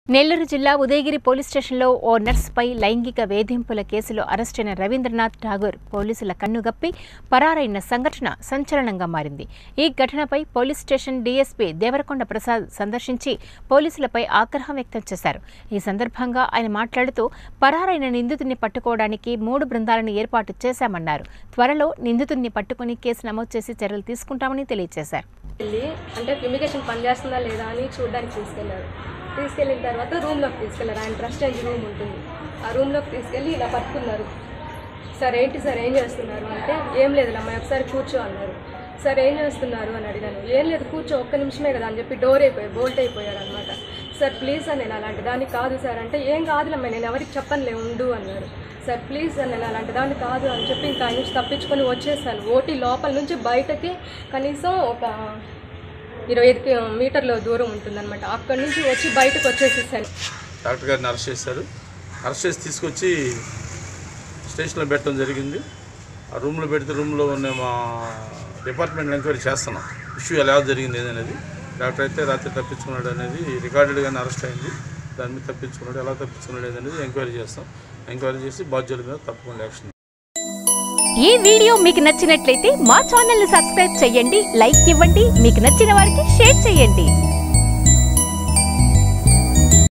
నెల్లూరు జిల్లా ఉదయగిరి పోలీస్ స్టేషన్లో ఓ నర్స్పై లైంగిక వేధింపుల కేసులో అరెస్టైన రవీంద్రనాథ్ ఠాగూర్ పోలీసుల కన్నుగప్పి పరారైన సంఘటన సంచలనంగా మారింది ఈ ఘటనపై police station DSP Devarakonda Prasad సందర్శించి పోలీసులపై ఆగ్రహం వ్యక్తం చేశారు ఈ సందర్భంగా ఆయన మాట్లాడుతూ పరారైన నిందితుడిని పట్టుకోవడానికి మూడు బృందాలను ఏర్పాటు చేశామన్నారు త్వరలో నిందితుడిని పట్టుకుని కేసు నమోదు చేసి చర్యలు తీసుకుంటామని తెలియజేశారు వెళ్ళి అంటే ఫ్యూమిగేషన్ పనిచేస్తుందా లేదా అని చూడడానికి తీసుకెళ్లారు తీసుకెళ్ళిన తర్వాత రూమ్లోకి తీసుకెళ్లారు ఆయన ట్రస్ట్ అయ్యి రూమ్ ఉంటుంది ఆ రూమ్లోకి తీసుకెళ్ళి ఇలా పట్టుకున్నారు సార్ ఏంటి సార్ ఏం చేస్తున్నారు అంటే ఏం లేదు అమ్మాయి ఒకసారి కూర్చో అన్నారు సార్ ఏం చేస్తున్నారు అని అడిగాను ఏం లేదు కూర్చో ఒక్క నిమిషమే కదా అని చెప్పి డోర్ అయిపోయి బోల్ట్ అయిపోయారు అనమాట సార్ ప్లీజ్ అని నేను అలాంటి దాన్ని కాదు సార్ అంటే ఏం కాదులమ్మాయి నేను ఎవరికి చెప్పనులే ఉండు అన్నారు సార్ ప్లీజ్ అని నేను అలాంటి దాన్ని కాదు అని చెప్పి ఇంకా ఆయన నుంచి తప్పించుకొని వచ్చేసాను ఓటీ లోపల నుంచి బయటకి కనీసం ఒక ఇరవై ఐదు కి- మీటర్ల దూరం ఉంటుందన్నమాట అక్కడి నుంచి వచ్చి బయటకు వచ్చేసేసాను డాక్టర్ గారిని అరెస్ట్ చేశారు అరెస్ట్ చేసి తీసుకొచ్చి స్టేషన్లో పెట్టడం జరిగింది ఆ రూమ్లో పెడితే రూమ్లో ఉన్న మా డిపార్ట్మెంట్ ఎంక్వైరీ చేస్తున్నాం ఇష్యూ ఎలా జరిగింది అనేది డాక్టర్ అయితే రాత్రి తప్పించుకున్నాడు అనేది రికార్డెడ్గానే అరెస్ట్ అయింది దాని మీద తప్పించుకున్నాడు ఎలా తప్పించుకున్నాడు అనేది ఎంక్వైరీ చేస్తాం ఎంక్వైరీ చేసి బాధ్యుల మీద తప్పకుండా యాక్షన్ ఈ వీడియో మీకు నచ్చినట్లయితే మా ఛానల్ ని సబ్స్క్రైబ్ చేయండి లైక్ ఇవ్వండి మీకు నచ్చిన వారికి షేర్ చేయండి